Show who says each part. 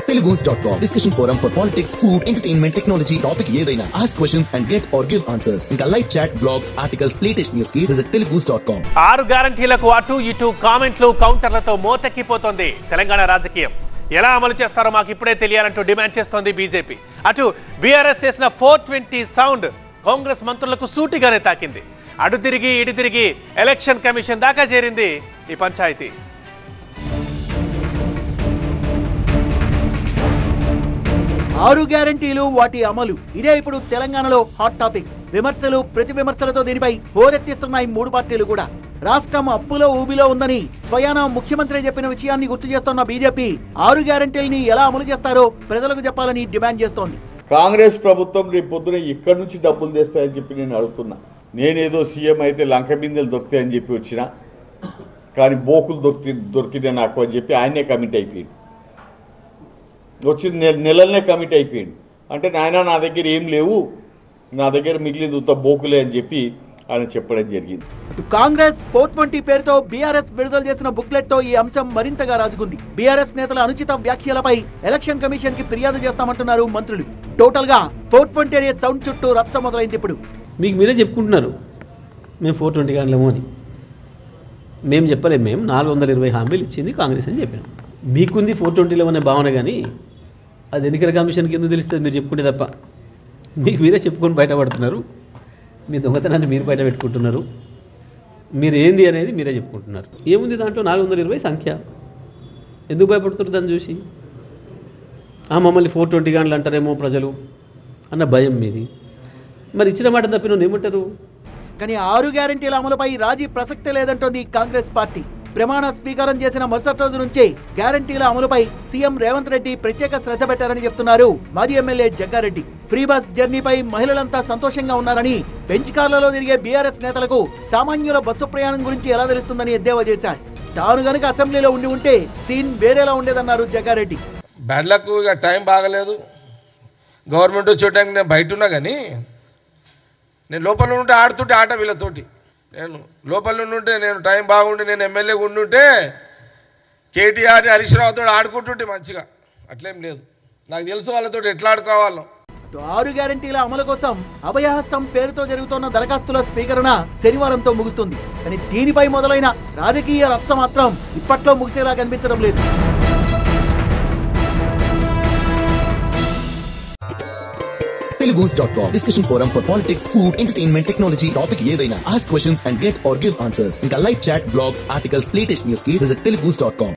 Speaker 1: Telugus dot com discussion forum for politics food entertainment technology topic ఏదైనా ask questions and get or give answers ఇంకా live chat blogs articles latest news కి visit Telugus dot com
Speaker 2: ఆరు గ్యారంటీలకు అటు ఇటు కామెంట్లు కౌంటర్లతో మోతెక్కిపోతోంది తెలంగాణ రాజకీయం ఎలా అమలు చేస్తారో మాకు ఇప్పుడే తెలియాలంటూ డిమాండ్ చేస్తోంది బీజేపీ అటు బీఆర్ఎస్ చేసిన ఫోర్ ట్వంటీ సౌండ్ కాంగ్రెస్ మంత్రులకు సూటిగానే తాకింది అటు తిరిగి ఇటు తిరిగి ఎలక్షన్ కమిషన్ దాకా చేరింది ఈ పంచాయతీ
Speaker 3: ఆరు గ్యారంటీలు వాటి అమలు ఇదే ఇప్పుడు తెలంగాణలో హాట్ టాపిక్ విమర్శలు ప్రతి విమర్శలతో దీనిపై హోరెత్తిస్తున్నాయి మూడు పార్టీలు కూడా రాష్ట్రం అప్పులో ఊబిలో ఉందని స్వయాన ముఖ్యమంత్రి చెప్పిన విషయాన్ని గుర్తు చేస్తున్న బీజేపీ ఆరు గ్యారంటీల్ని ఎలా అమలు చేస్తారో ప్రజలకు చెప్పాలని డిమాండ్ చేస్తోంది
Speaker 4: కాంగ్రెస్ ప్రభుత్వం రేపు పొద్దున ఇక్కడి నుంచి డబ్బులు తెస్తాయని చెప్పి నేను అడుగుతున్నా నేనేదో సీఎం అయితే లంక బిందెలు దొరుకుతాయని చెప్పి వచ్చిన కానీ బోకులు దొరికి దొరికినాయి నాకు అని చెప్పి ఆయనే కమిట్ అయిపోయింది వచ్చిన నెల నెలలనే కమిట్ అయిపోయింది అంటే నాయన నా దగ్గర ఏం లేవు నా దగ్గర మిగిలింది ఉత్త బోకులే అని చెప్పి ఆయన చెప్పడం జరిగింది
Speaker 3: అటు కాంగ్రెస్ ఫోర్ ట్వంటీ పేరుతో బీఆర్ఎస్ విడుదల చేసిన బుక్లెట్ తో ఈ అంశం మరింతగా రాజుకుంది బీఆర్ఎస్ నేతల అనుచిత వ్యాఖ్యలపై ఎలక్షన్ కమిషన్ కి ఫిర్యాదు చేస్తామంటున్నారు మంత్రులు టోటల్ గా ఫోర్ ట్వంటీ అనే సౌండ్ చుట్టూ రచ్చ మొదలైంది ఇప్పుడు
Speaker 5: మీకు మీరే చెప్పుకుంటున్నారు మేము ఫోర్ ట్వంటీ కానిలేము అని మేము చెప్పలేము మేము నాలుగు వందల ఇరవై హామీలు ఇచ్చింది కాంగ్రెస్ అని చెప్పాను మీకుంది ఫోర్ ట్వంటీలో అనే భావన కానీ అది ఎన్నికల కమిషన్కి ఎందుకు తెలుస్తుంది మీరు చెప్పుకుంటే తప్ప మీకు మీరే చెప్పుకొని బయటపడుతున్నారు మీ దొంగతనాన్ని మీరు బయట పెట్టుకుంటున్నారు మీరు ఏంది అనేది మీరే చెప్పుకుంటున్నారు ఏముంది దాంట్లో నాలుగు వందల ఇరవై సంఖ్య ఎందుకు భయపడుతున్నారు దాన్ని చూసి ఆ మమ్మల్ని ఫోర్ ట్వంటీ గాన్లు అంటారేమో ప్రజలు అన్న భయం మీది మరి ఇచ్చిన మాట తప్పిన ఏమంటారు
Speaker 3: కానీ ఆరు గ్యారంటీల అమలుపై రాజీ ప్రసక్తే లేదంటోంది కాంగ్రెస్ పార్టీ ప్రమాణ స్వీకారం చేసిన మరుసటి రోజు నుంచే గ్యారంటీల అమలుపై సీఎం రేవంత్ రెడ్డి ప్రత్యేక శ్రద్ధ పెట్టారని చెప్తున్నారు మాజీ ఎమ్మెల్యే జగ్గారెడ్డి ఫ్రీ బస్ జర్నీపై మహిళలంతా సంతోషంగా ఉన్నారని బెంచ్ కార్లలో తిరిగే బీఆర్ఎస్ నేతలకు సామాన్యుల బస్సు ప్రయాణం గురించి ఎలా తెలుస్తుందని ఎద్దేవా చేశారు తాను గనుక అసెంబ్లీలో ఉండి ఉంటే సీన్ వేరేలా ఉండేదన్నారు జగ్గారెడ్డి
Speaker 6: బ్యాడ్ లక్ ఇక టైం బాగలేదు గవర్నమెంట్ వచ్చే టైంకి నేను బయట ఉన్నా కానీ నేను లోపల ఉంటే ఆడుతుంటే ఆట వీళ్ళతోటి నేను లోపల ఉంటే నేను టైం బాగుండి నేను ఎమ్మెల్యే ఉండుంటే కేటీఆర్ హరీష్ రావుతో ఆడుకుంటుంటే మంచిగా అట్లేం లేదు నాకు తెలుసు వాళ్ళతో ఎట్లా ఆడుకోవాలో
Speaker 3: ఇటు ఆరు గ్యారంటీల అమలు కోసం అభయహస్తం పేరుతో జరుగుతున్న దరఖాస్తుల స్వీకరణ శనివారంతో ముగుస్తుంది కానీ దీనిపై మొదలైన రాజకీయ రచ్చ మాత్రం ఇప్పట్లో ముగిసేలా కనిపించడం లేదు
Speaker 1: Telugus dot com discussion forum for politics food entertainment technology topic ఏదైనా ask questions and get or give answers ఇంకా live chat blogs articles latest news కి విజిట్ తెలుగుస్ డాట్ కామ్